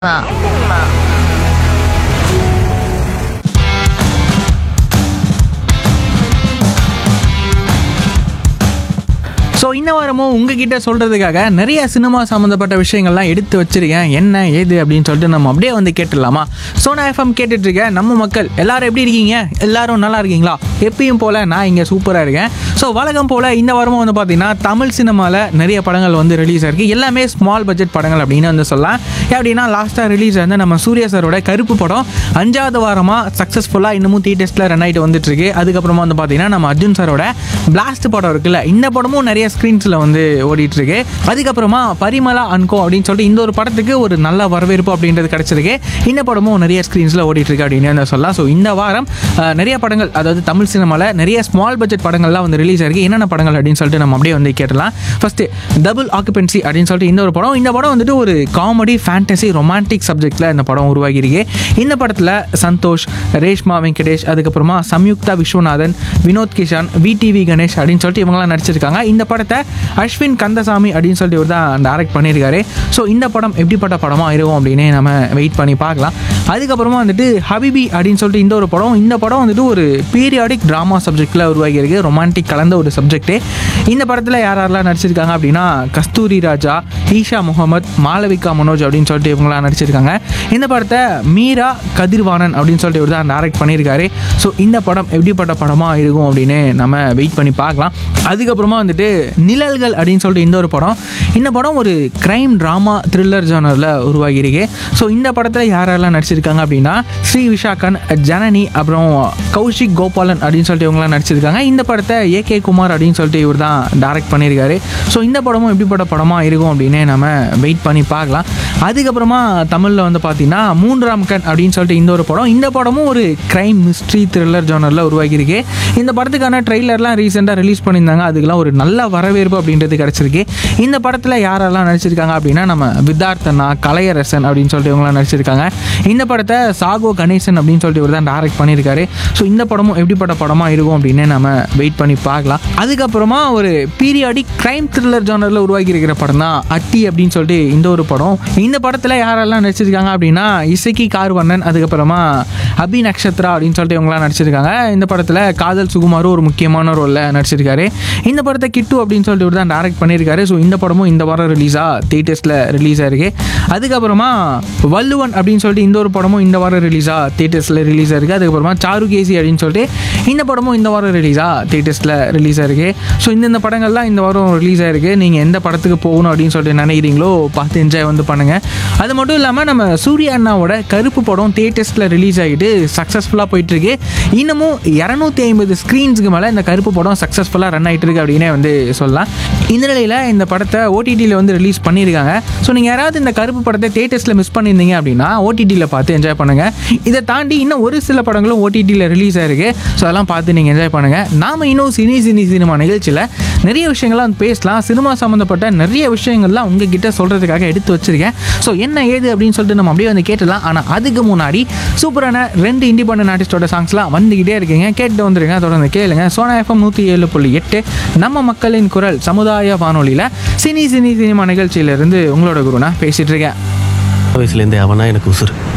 so இந்த வாரமும் உங்ககிட்ட சொல்கிறதுக்காக நிறைய சினிமா சம்மந்தப்பட்ட விஷயங்கள்லாம் எடுத்து வச்சிருக்கேன் என்ன ஏது அப்படின்னு சொல்லிட்டு நம்ம அப்படியே வந்து கேட்டுடலாமா சோனா எஃப்எம் கேட்டுட்ருக்க நம்ம மக்கள் எல்லாரும் எப்படி இருக்கீங்க எல்லாரும் நல்லா இருக்கீங்களா எப்பயும் போல் நான் இங்கே சூப்பராக இருக்கேன் ஸோ வழக்கம் போல் இந்த வாரமும் வந்து பார்த்தீங்கன்னா தமிழ் சினிமாவில் நிறைய படங்கள் வந்து ரிலீஸ் ஆயிருக்கு எல்லாமே ஸ்மால் பட்ஜெட் படங்கள் அப்படின்னு வந்து சொல்லலாம் எப்படின்னா லாஸ்ட்டாக ரிலீஸ் ஆன நம்ம சூர்யா சாரோட கருப்பு படம் அஞ்சாவது வாரமாக சக்ஸஸ்ஃபுல்லாக இன்னமும் தியேட்டர்ஸில் ரன் ஆகிட்டு வந்துட்டு இருக்கு அதுக்கப்புறமா வந்து பார்த்தீங்கன்னா நம்ம அர்ஜுன் சாரோட பிளாஸ்ட் படம் இருக்குல்ல இந்த படமும் நிறைய ஸ்க்ரீன்ஸில் வந்து ஓடிட்டு இருக்கு அதுக்கப்புறமா பரிமலா அன்கோ அப்படின்னு சொல்லிட்டு இந்த ஒரு படத்துக்கு ஒரு நல்ல வரவேற்பு அப்படின்றது கிடைச்சிருக்கு இந்த படமும் நிறைய ஸ்க்ரீன்ஸில் ஓடிட்டு இருக்கு அப்படின்னு வந்து சொல்லலாம் ஸோ இந்த வாரம் அஹ், நிறைய படங்கள் அதாவது தமிழ் சினிமாவில் நிறைய ஸ்மால் பட்ஜெட் படங்கள்லாம் வந்து ரிலீஸ் ஆயிருக்கு என்னென்ன படங்கள் அப்படின்னு சொல்லிட்டு நம்ம அப்படியே வந்து கேட்டலாம் ஃபர்ஸ்ட் டபுள் ஆக்குபென்சி அப்படின்னு சொல்லிட்டு இந்த ஒரு படம் இந்த படம் வந்துட்டு ஒரு காமெடி ஃபேண்டசி ரொமான்டிக் சப்ஜெக்டில் இந்த படம் உருவாகியிருக்கு இந்த படத்தில் சந்தோஷ் ரேஷ்மா வெங்கடேஷ் அதுக்கப்புறமா சம்யுக்தா விஸ்வநாதன் வினோத் கிஷான் விடிவி கணேஷ் அப்படின்னு சொல்லிட்டு இவங்கலாம் நடிச்சிருக்காங்க இந்த படத்தை அஸ்வின் கந்தசாமி அப்படின்னு சொல்லிட்டு இவர் தான் டைரக்ட் பண்ணியிருக்காரு ஸோ இந்த படம் எப்படிப்பட்ட படமாக இருக்கும் அப்படின்னு நம்ம வெயிட் பண்ணி பார்க்கலாம் அதுக்கப்புறமா வந்துட்டு ஹபிபி அப்படின்னு சொல்லிட்டு இந்த ஒரு படம் இந்த படம் வந்துட்டு ஒரு பீரியாடிக் ட்ராமா சப்ஜெக்டில் உருவாகியிருக்கு ரொமான்டிக் கலந்த ஒரு சப்ஜெக்ட்டு இந்த படத்தில் யார் யாரெல்லாம் நடிச்சிருக்காங்க அப்படின்னா கஸ்தூரி ராஜா ஈஷா முகமது மாளவிகா மனோஜ் அப்படின்னு சொல்லிட்டு இவங்களாம் நடிச்சிருக்காங்க இந்த படத்தை மீரா கதிர்வாணன் அப்படின்னு சொல்லிட்டு இவர் தான் டைரக்ட் பண்ணியிருக்காரு ஸோ இந்த படம் எப்படிப்பட்ட படமாக இருக்கும் அப்படின்னு நம்ம வெயிட் பண்ணி பார்க்கலாம் அதுக்கப்புறமா வந்துட்டு நிழல்கள் அப்படின்னு சொல்லிட்டு இந்த ஒரு படம் இந்த படம் ஒரு கிரைம் ட்ராமா த்ரில்லர் ஜானரில் உருவாகியிருக்கு ஸோ இந்த படத்தில் யாரெல்லாம் நடிச்சிருக்காங்க அப்படின்னா ஸ்ரீ விஷாகன் ஜனனி அப்புறம் கௌஷிக் கோபாலன் அப்படின்னு சொல்லிட்டு இவங்களாம் நடிச்சிருக்காங்க இந்த படத்தை ஏ கே குமார் அப்படின்னு சொல்லிட்டு இவர் தான் டைரக்ட் பண்ணியிருக்காரு ஸோ இந்த படமும் எப்படிப்பட்ட படமாக இருக்கும் அப்படின்னு நம்ம வெயிட் பண்ணி பார்க்கலாம் அதுக்கப்புறமா தமிழில் வந்து பார்த்தீங்கன்னா மூன்றாம் கண் அப்படின்னு சொல்லிட்டு இந்த ஒரு படம் இந்த படமும் ஒரு கிரைம் மிஸ்ட்ரி த்ரில்லர் ஜானரில் உருவாகியிருக்கு இந்த படத்துக்கான ட்ரெய்லர்லாம் ரீசெண்டாக ரிலீஸ் பண்ணியிருந்தாங்க அதுக்கெல்லாம் ஒரு நல்ல வரவேற்பு அப்படின்றது கிடச்சிருக்கு இந்த படத்தில் யாரெல்லாம் நடிச்சிருக்காங்க அப்படின்னா நம்ம வித்தார்த்தனா கலையரசன் அப்படின்னு சொல்லிட்டு இவங்களாம் நடிச்சிருக்காங்க இந்த படத்தை சாகோ கணேசன் அப்படின்னு சொல்லிட்டு இவர் தான் டைரக்ட் பண்ணியிருக்காரு ஸோ இந்த படமும் எப்படிப்பட்ட படமாக இருக்கும் அப்படின்னு நம்ம வெயிட் பண்ணி பார்க்கலாம் அதுக்கப்புறமா ஒரு பீரியாடிக் கிரைம் த்ரில்லர் ஜானரில் உருவாகி இருக்கிற படம் தான் அட்டி அப்படின்னு சொல்லிட்டு இந்த ஒரு படம் இந்த படத்தில் யாரெல்லாம் நடிச்சிருக்காங்க அப்படின்னா இசக்கி கார்வண்ணன் அதுக்கப்புறமா அபி நக்ஷத்ரா அப்படின்னு சொல்லிட்டு இவங்களாம் நடிச்சிருக்காங்க இந்த படத்தில் காதல் சுகுமாரும் ஒரு முக்கியமான ரோலில் நடிச்சிருக்காரு இந்த படத்தை கிட்டு அப்படின்னு சொல்லிட்டு இவர் தான் டைரக்ட் பண்ணியிருக்காரு ஸோ இந்த படமும் இந்த வாரம் ரிலீஸாக தேட்டர்ஸில் ரிலீஸ் ஆயிருக்கு அதுக்கப்புறமா வள்ளுவன் அப்படின்னு சொல்லிட்டு இந்த ஒரு படமும் இந்த வாரம் ரிலீஸாக தேட்டர்ஸில் ரிலீஸ் ஆயிருக்கு அதுக்கப்புறமா சாரு கேசி அப்படின்னு சொல்லிட்டு இந்த படமும் இந்த வாரம் ரிலீஸாக தேட்டர்ஸில் ரிலீஸ் ஆயிருக்கு ஸோ இந்தந்த படங்கள்லாம் இந்த வாரம் ரிலீஸ் ஆயிருக்கு நீங்கள் எந்த படத்துக்கு போகணும் அப்படின்னு சொல்லிட்டு நினைக்கிறீங்களோ பார்த்து என்ஜாய் வந்து பண்ணுங்கள் அது மட்டும் இல்லாமல் நம்ம சூர்யா அண்ணாவோட கருப்பு படம் தேட்டர்ஸில் ரிலீஸ் ஆகிட்டு சக்ஸஸ்ஃபுல்லாக போயிட்டுருக்கு இன்னமும் இரநூத்தி ஐம்பது ஸ்க்ரீன்ஸுக்கு மேலே இந்த கருப்பு படம் சக்ஸஸ்ஃபுல்லாக ரன் ஆகிட்டு இருக்கு அப்படின்னே வந்து சொல்லலாம் இந்த நிலையில் இந்த படத்தை ஓடிடியில் வந்து ரிலீஸ் பண்ணியிருக்காங்க ஸோ நீங்கள் யாராவது இந்த கருப்பு படத்தை தேட்டர்ஸில் மிஸ் பண்ணியிருந்தீங்க அப்படின்னா ஓடிடியில் பார்த்து என்ஜாய் பண்ணுங்கள் இதை தாண்டி இன்னும் ஒரு சில படங்களும் ஓடிடியில் ரிலீஸ் ஆயிருக்கு ஸோ அதெல்லாம் பார்த்து நீங்கள் என்ஜாய் பண்ணுங்கள் நாம இன்னும் சினி சினி சினிமா நிகழ்ச்சியில் நிறைய விஷயங்கள்லாம் வந்து பேசலாம் சினிமா சம்மந்தப்பட்ட நிறைய விஷயங்கள்லாம் உங்ககிட்ட சொல்கிறதுக்காக எடுத்து வச்சிருக்கேன் ஸோ என்ன ஏது அப்படின்னு சொல்லிட்டு நம்ம அப்படியே வந்து கேட்டலாம் ஆனால் அதுக்கு முன்னாடி சூப்பரான ரெண்டு இண்டிபெண்டன்ட் ஆர்டிஸ்டோட சாங்ஸ்லாம் வந்துக்கிட்டே இருக்கீங்க கேட்டு வந்துருங்க தொடர்ந்து கேளுங்க சோனா எஃப்எம் நூற்றி ஏழு புள்ளி எட்டு நம்ம மக்களின் குரல் சமுதாய வானொலியில் சினி சினி சினிமா நிகழ்ச்சியிலிருந்து உங்களோட குருனா பேசிகிட்டு இருக்கேன் வயசுலேருந்தே அவனா எனக்கு உசுறு